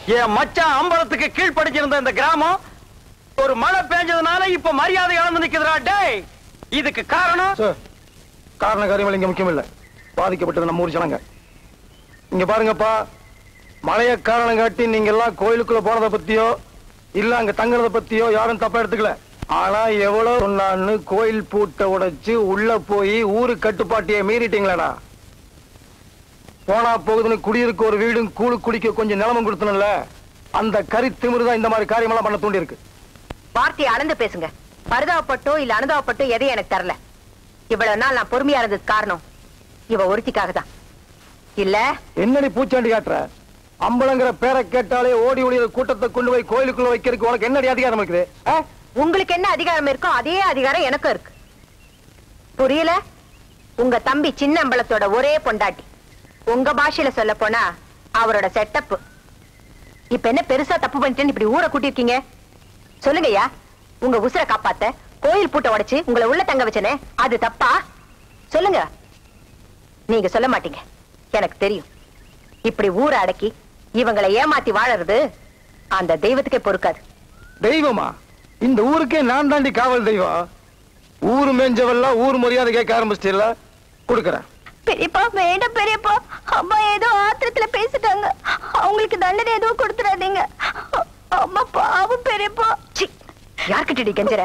என் மச்சான் அம்பலத்துக்கு கீழ்ப்படிச்சிருந்த இந்த கிராமம் ஒரு மழை பெஞ்சதுனால இப்ப மரியாதை இழந்து நிக்குதுடா டேய் இதுக்கு காரணம் சார் காரண காரியங்கள் இங்க முக்கியம் இல்ல பாதிக்கப்பட்டது நம்ம ஊர் ஜனங்க இங்க பாருங்கப்பா மழைய காரணம் காட்டி நீங்க எல்லாம் கோயிலுக்குள்ள போனதை பத்தியோ இல்ல அங்க தங்குறத பத்தியோ யாரும் தப்பா எடுத்துக்கல ஆனா எவ்வளவு சொன்னான்னு கோயில் பூட்டை உடைச்சு உள்ள போய் ஊரு கட்டுப்பாட்டையே மீறிட்டீங்களாடா போனா போகுதுன்னு குடியிருக்க ஒரு வீடும் கூழு குடிக்க கொஞ்சம் நிலமும் கொடுத்தனும்ல அந்த கறி திமிருதான் இந்த மாதிரி காரியமெல்லாம் பண்ண தூண்டி இருக்கு வார்த்தையை அளந்து பேசுங்க பரிதாபப்பட்டோ இல்ல அனுதாபப்பட்டோ எதையும் எனக்கு தரல இவ்வளவு நாள் நான் பொறுமையா இருந்ததுக்கு காரணம் இவ ஒருத்திக்காக தான் இல்ல என்னடி பூச்சாண்டி காட்டுற அம்பளங்கிற பேரை கேட்டாலே ஓடி ஓடி அந்த கூட்டத்தை கொண்டு போய் கோயிலுக்குள்ள வைக்கிறதுக்கு உனக்கு என்னடி அதிகாரம் இருக்குது ஆ? உங்களுக்கு என்ன அதிகாரம் இருக்கோ அதே அதிகாரம் எனக்கும் இருக்கு புரியல உங்க தம்பி சின்ன அம்பலத்தோட ஒரே பொண்டாட்டி உங்க பாஷையில சொல்ல போனா அவரோட செட்டப் இப்ப என்ன பெருசா தப்பு பண்ணிட்டேன்னு இப்படி ஊரை கூட்டிருக்கீங்க சொல்லுங்கய்யா உங்க உசுரை காப்பாத்த கோயில் பூட்டை உடைச்சு உங்களை உள்ள தங்க வச்சனே அது தப்பா சொல்லுங்க நீங்க சொல்ல மாட்டீங்க எனக்கு தெரியும் இப்படி ஊரை அடக்கி இவங்களை ஏமாத்தி வாழறது அந்த தெய்வத்துக்கே பொறுக்காது தெய்வமா இந்த ஊருக்கே நான் தாண்டி காவல் தெய்வம் ஊரு மேஞ்சவெல்லாம் ஊர் மரியாதை கேட்க ஆரம்பிச்சிட்டீல்ல கொடுக்கறேன் பெரியப்பா வேண்டாம் பெரியப்பா அம்மா ஏதோ ஆத்திரத்துல பேசிட்டாங்க அவங்களுக்கு தண்டனை எதுவும் கொடுத்துறாதீங்க அம்மா பாவம் பெரியப்பா சி யார்கிட்டடி கெஞ்சற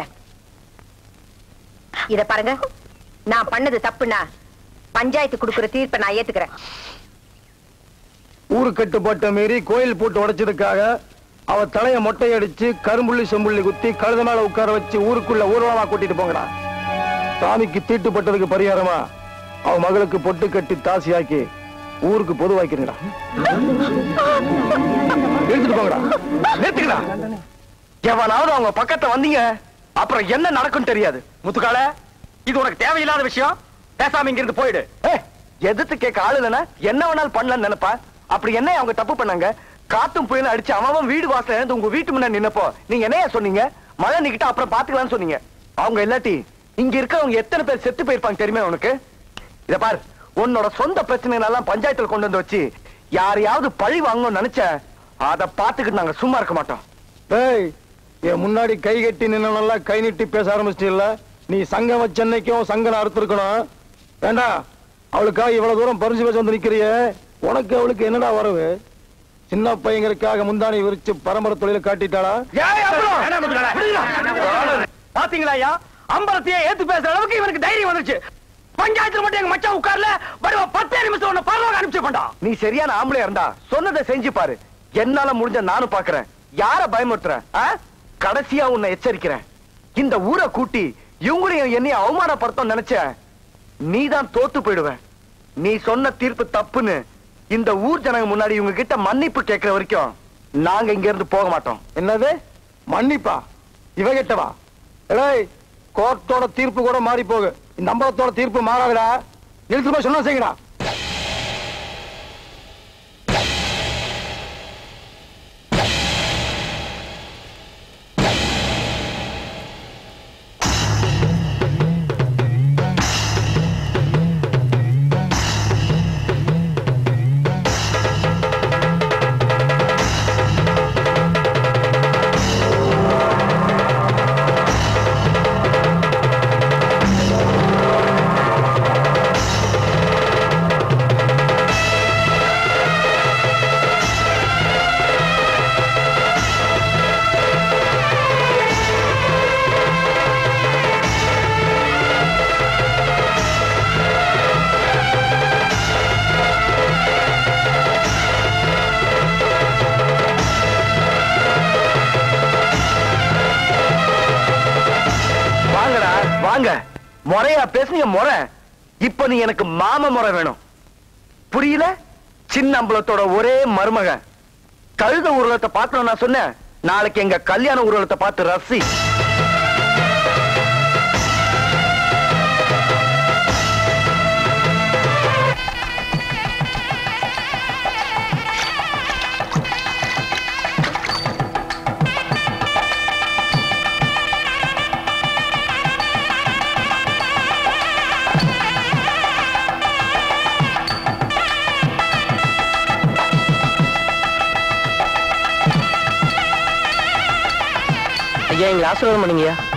இத பாருங்க நான் பண்ணது தப்புனா பஞ்சாயத்து குடுக்குற தீர்ப்பை நான் ஏத்துக்கிறேன் ஊரு கட்டுப்பாட்டை மீறி கோயில் போட்டு உடைச்சதுக்காக அவ தலைய மொட்டையடிச்சு கரும்புள்ளி செம்புள்ளி குத்தி கழுத மேல உட்கார வச்சு ஊருக்குள்ள ஊர்வலமா கூட்டிட்டு போங்கடா சாமிக்கு தீட்டுப்பட்டதுக்கு பரிகாரமா அவ மகளுக்கு பொட்டு கட்டி தாசியாக்கி ஊருக்கு பொதுவாக்கிறீங்கடா எடுத்துட்டு போங்கடா நிறுத்துக்கடா எவனாவது அவங்க பக்கத்துல வந்தீங்க அப்புறம் என்ன நடக்கும் தெரியாது முத்துக்கால இது உனக்கு தேவையில்லாத விஷயம் பேசாம இங்க இருந்து போயிடு ஏய், எதிர்த்து கேட்க ஆளு இல்லைன்னா என்ன வேணாலும் பண்ணலாம்னு நினைப்பா அப்படி என்ன அவங்க தப்பு பண்ணாங்க காத்தும் புயலும் அடிச்சு அவன் அவன் வீடு வாசல இருந்து உங்க வீட்டு முன்னாடி நின்னப்போ நீங்க என்னையா சொன்னீங்க மழை நிக்கிட்ட அப்புறம் பாத்துக்கலாம்னு சொன்னீங்க அவங்க இல்லாட்டி இங்க இருக்கவங்க எத்தனை பேர் செத்து போயிருப்பாங்க தெரியுமா உனக்கு இத பாரு உன்னோட சொந்த பிரச்சனைகளெல்லாம் பஞ்சாயத்துல கொண்டு வந்து வச்சு யாரையாவது பழி வாங்கணும்னு நினைச்ச அத பாத்துக்கிட்டு நாங்க சும்மா இருக்க மாட்டோம் டேய் என் முன்னாடி கை கட்டி நின்னா கை நீட்டி பேச ஆரம்பிச்சிட்டீல்ல நீ சங்கம் வச்ச அன்னைக்கும் சங்கனை அறுத்திருக்கணும் வேண்டாம் அவளுக்காக இவ்வளவு தூரம் பரிசு பேச வந்து நிக்கிறியே உனக்கு அவளுக்கு என்னடா வரவு சின்ன பையங்களுக்காக முந்தானை விரிச்சு பரம்பரை தொழில காட்டிட்டாளா ஏய், அப்புறம்? விடுடா. பாத்தீங்களா ஐயா அம்பலத்தையே ஏத்து பேசுற அளவுக்கு இவனுக்கு தைரியம் வந்துச்சு பஞ்சாயத்துல மட்டும் எங்க மச்சான் உட்கார்ல வருவா பத்தே நிமிஷம் உன்னை பரவாயில்ல அனுப்பிச்சு பண்ணா நீ சரியான ஆம்பளையா இருந்தா சொன்னதை செஞ்சு பாரு என்னால முடிஞ்ச நானும் பாக்குறேன் யார பயமுறுத்துறேன் ஆ? கடைசியா உன்னை எச்சரிக்கிறேன் இந்த ஊரை கூட்டி இவங்களையும் என்னையும் அவமானப்படுத்தும் நினைச்ச நீதான் தோத்து போயிடுவ நீ சொன்ன தீர்ப்பு தப்புன்னு இந்த ஊர் ஜனங்க முன்னாடி இவங்க கிட்ட மன்னிப்பு கேட்கிற வரைக்கும் நாங்க இங்க இருந்து போக மாட்டோம் என்னது மன்னிப்பா இவ கிட்டவா ஏய் கோர்ட்டோட தீர்ப்பு கூட மாறி போகு இந்த அம்பலத்தோட தீர்ப்பு மாறாதுடா இழுத்து போய் சொன்னா செய்யுடா வாங்கடா வாங்க முறையா பேசுனீங்க முறை இப்ப நீ எனக்கு மாம முறை வேணும் புரியல சின்ன அம்பலத்தோட ஒரே மருமக கழுத ஊர்வலத்தை பார்க்கணும் நான் சொன்னேன் நாளைக்கு எங்க கல்யாண ஊர்வலத்தை பார்த்து ரசி ஐயா எங்களை ஆசீர்வாதம் பண்ணுங்கய்யா